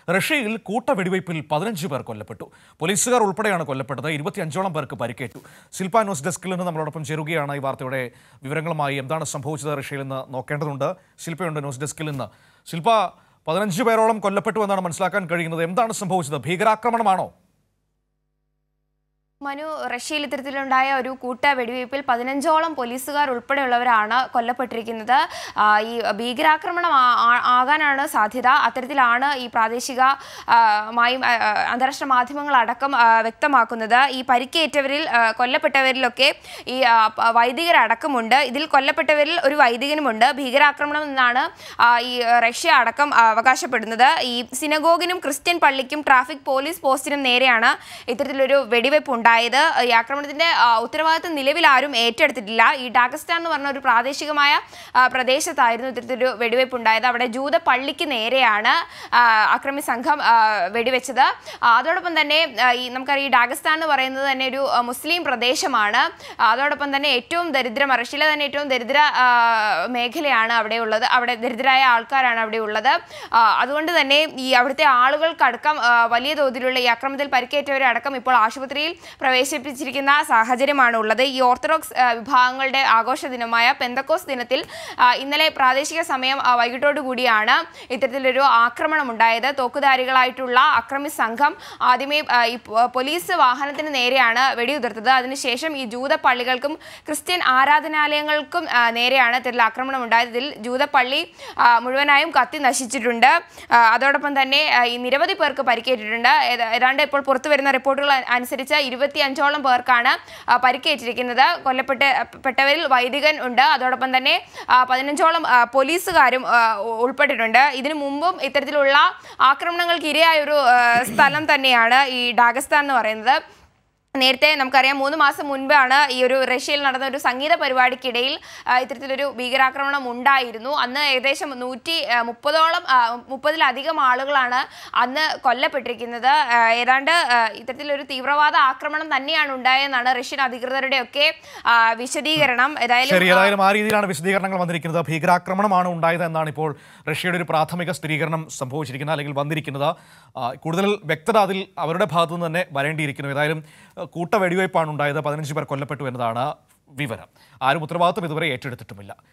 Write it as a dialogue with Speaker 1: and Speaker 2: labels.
Speaker 1: റഷ്യയിൽ കൂട്ടവെടിവയ്പിൽ പതിനഞ്ച് പേർ കൊല്ലപ്പെട്ടു പോലീസുകാർ ഉൾപ്പെടെയാണ് കൊല്ലപ്പെട്ടത് ഇരുപത്തിയഞ്ചോളം പേർക്ക് പരിക്കേറ്റു ശില്പ ന്യൂസ് ഡെസ്കിൽ നിന്ന് നമ്മളോടൊപ്പം ചേരുകയാണ് ഈ വാർത്തയുടെ വിവരങ്ങളുമായി എന്താണ് സംഭവിച്ചത് റഷ്യയിൽ നിന്ന് നോക്കേണ്ടതുണ്ട് ശില്പയുണ്ട് ന്യൂസ് ഡെസ്കിൽ നിന്ന് ശില്പ പതിനഞ്ച് പേരോളം കൊല്ലപ്പെട്ടു എന്നാണ് മനസ്സിലാക്കാൻ കഴിയുന്നത് എന്താണ് സംഭവിച്ചത് ഭീകരാക്രമണമാണോ
Speaker 2: മനു റഷ്യയിൽ ഇത്തരത്തിലുണ്ടായ ഒരു കൂട്ട വെടിവയ്പിൽ പതിനഞ്ചോളം പോലീസുകാർ ഉൾപ്പെടെയുള്ളവരാണ് കൊല്ലപ്പെട്ടിരിക്കുന്നത് ആ, ഈ ഭീകരാക്രമണം ആ- ആ- ആകാനാണ് സാധ്യത അത്തരത്തിലാണ് ഈ പ്രാദേശിക ആ, മായും ആ, ആ, അന്താരാഷ്ട്ര മാധ്യമങ്ങളടക്കം ആ, വ്യക്തമാക്കുന്നത് ഈ പരിക്കേറ്റവരിൽ ആ, കൊല്ലപ്പെട്ടവരിലൊക്കെ ഈ ആ, പ- വൈദികരടക്കമുണ്ട് ഇതിൽ കൊല്ലപ്പെട്ടവരിൽ ഒരു വൈദികനുമുണ്ട് ഭീകരാക്രമണം എന്നാണ് ആ, ഈ റഷ്യ അടക്കം ആ, അവകാശപ്പെടുന്നത് ഈ സിനഗോഗിനും ക്രിസ്ത്യൻ പള്ളിക്കും ട്രാഫിക് പോലീസ് പോസ്റ്റിനും നേരെയാണ് ഇത്തരത്തിലൊരു വെടിവെപ്പ് ഉണ്ടായത് ഈ ആക്രമണത്തിന്റെ ആ, ഉത്തരവാദിത്തം നിലവിൽ ആരും ഏറ്റെടുത്തിട്ടില്ല ഈ ഡാഗസ്റ്റാൻ എന്ന് പറഞ്ഞ ഒരു പ്രാദേശികമായ ആ, പ്രദേശത്തായിരുന്നു ഇത്തരത്തിലൊരു വെടിവെപ്പ് ഉണ്ടായത് അവിടെ ജൂത പള്ളിക്ക് നേരെയാണ് ആ, അക്രമി സംഘം ആ, വെടിവെച്ചത് ആ, അതോടൊപ്പം തന്നെ ആ, ഈ നമുക്കറിയാം ഈ ഡാഗസ്താൻ എന്ന് പറയുന്നത് തന്നെ ഒരു ആ, മുസ്ലിം പ്രദേശമാണ് ആ, അതോടൊപ്പം തന്നെ ഏറ്റവും ദരിദ്രം റഷ്യയിലെ തന്നെ ഏറ്റവും ദരിദ്ര ആ, മേഖലയാണ് അവിടെ ഉള്ളത് അവിടെ ദരിദ്രരായ ആൾക്കാരാണ് അവിടെ ഉള്ളത് ആ, അതുകൊണ്ട് തന്നെ ഈ അവിടുത്തെ ആളുകൾക്കടക്കം ആ, വലിയ തോതിലുള്ള ഈ അക്രമത്തിൽ പരിക്കേറ്റവരെ അടക്കം ഇപ്പോൾ ആശുപത്രിയിൽ പ്രവേശിപ്പിച്ചിരിക്കുന്ന സാഹചര്യമാണ് ഉള്ളത് ഈ ഓർത്തഡോക്സ് ആ, വിഭാഗങ്ങളുടെ ആഘോഷ ദിനമായ പെന്തക്കോസ് ദിനത്തിൽ ആ, ഇന്നലെ പ്രാദേശിക സമയം ആ, വൈകിട്ടോടു കൂടിയാണ് ഇത്തരത്തിലൊരു ആക്രമണം ഉണ്ടായത് തോക്കുധാരികളായിട്ടുള്ള അക്രമി സംഘം ആദ്യമേ ആ, ഈ പോ- പോലീസ് വാഹനത്തിന് നേരെയാണ് വെടിയുതിർത്തത് അതിനുശേഷം ഈ ജൂത പള്ളികൾക്കും ക്രിസ്ത്യൻ ആരാധനാലയങ്ങൾക്കും ആ, നേരെയാണ് ഇത്തരത്തിൽ ആക്രമണം ഉണ്ടായത് ഇതിൽ ജൂത പള്ളി ആ, മുഴുവനായും കത്തി നശിച്ചിട്ടുണ്ട് ആ, അതോടൊപ്പം തന്നെ ആ, ഈ നിരവധി പേർക്ക് പരിക്കേറ്റിട്ടുണ്ട് ഏത- ഏതാണ്ട് ഇപ്പോൾ പുറത്തു വരുന്ന റിപ്പോർട്ടുകൾ അ- അനുസരിച്ച് ഇരുപത്തി അഞ്ചോളം പേർക്കാണ് ആ, പരിക്കേറ്റിരിക്കുന്നത് കൊല്ലപ്പെട്ട് പെട്ടവരിൽ വൈദികൻ ഉണ്ട് അതോടൊപ്പം തന്നെ ആ, പതിനഞ്ചോളം ആ, പോലീസുകാരും ആ, ഉ- ഉൾപ്പെട്ടിട്ടുണ്ട് ഇതിനു മുമ്പും ഇത്തരത്തിലുള്ള ആക്രമണങ്ങൾക്ക് ഇരയായ ഒരു ആ, സ്ഥലം തന്നെയാണ് ഈ ഡാഗസ്ഥാൻ എന്ന് പറയുന്നത് നേരത്തെ നമുക്കറിയാം മൂന്ന് മാസം മുൻപാണ് ഈ ഒരു റഷ്യയിൽ നടന്ന ഒരു സംഗീത പരിപാടിക്കിടയിൽ ആ, ഇത്തരത്തിലൊരു ഭീകരാക്രമണം ഉണ്ടായിരുന്നു അന്ന് ഏകദേശം നൂറ്റി ആ, മുപ്പതോളം ആ, മുപ്പതിലധികം ആളുകളാണ് അന്ന് കൊല്ലപ്പെട്ടിരിക്കുന്നത് ആ, ഏതാണ്ട് ആ, ഇത്തരത്തിലൊരു തീവ്രവാദ ആക്രമണം തന്നെയാണ് ഉണ്ടായതെന്നാണ് റഷ്യൻ അധികൃതരുടെയൊക്കെ ആ, വിശദീകരണം ഏതായാലും
Speaker 1: ശരി ഏതായാലും ആ രീതിയിലാണ് വിശദീകരണങ്ങൾ വന്നിരിക്കുന്നത് ഭീകരാക്രമണമാണ് ഉണ്ടായത് എന്നാണ് ഇപ്പോൾ റഷ്യയുടെ ഒരു പ്രാഥമിക സ്ഥിരീകരണം സംഭവിച്ചിരിക്കുന്നത് അല്ലെങ്കിൽ വന്നിരിക്കുന്നത് ആ, കൂടുതൽ വ്യക്തത അതിൽ അവരുടെ ഭാഗത്തു നിന്ന് തന്നെ വരേണ്ടിയിരിക്കുന്നു ഏതായാലും ആ, കൂട്ട വെടിവയ്പ്പാണ് ഉണ്ടായത് പതിനഞ്ച് പേർ കൊല്ലപ്പെട്ടു എന്നതാണ് വിവരം ആരും ഉത്തരവാദിത്വം ഇതുവരെ ഏറ്റെടുത്തിട്ടുമില്ല